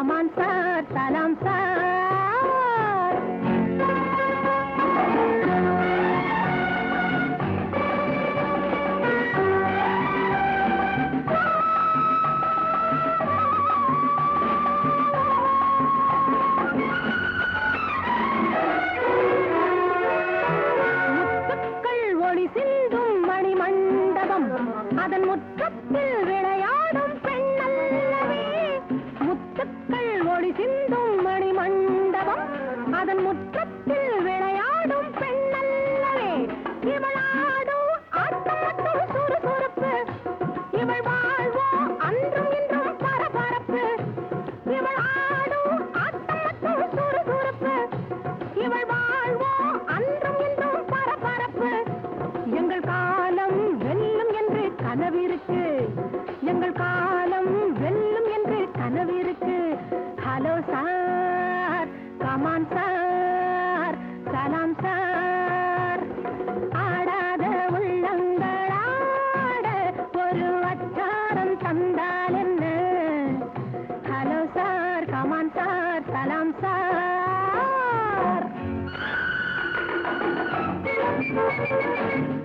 come on sir சலாம் sir முத்துக்கள் ஒளி சிந்தும் மணி மண்டபம் அதன் முற்றத்தில் விளையாடும் பெண்ணல்லவே முத்துக்கள் ஒளி சிந்தும் மணி மண்டபம் அதன் முற்றத்தில் விளையாடும் பெண்ணல்லவே இவளாடும் ஆட்டம் மற்றும் சுறுசுறுப்பு இவள் வாழ்வோ அன்றும் இன்றும் பரபரப்பு இவள் ஆடும் ஆட்டம் மற்றும் சுறுசுறுப்பு இவள் வாழ்வோ அன்றும் இன்றும் பரபரப்பு எங்கள் காலம் வெல்லும் என்று கனவிருக்கு எங்கள் காலம் வெல்லும் என்று கனவிருக்கு ஹலோ சார் கமான் சார் சலாம் சார் ஆடாத உள்ளங்களாட ஒரு அச்சாரம் தந்தால் என்ன ஹலோ சார் கமான் சார் சலாம் சார்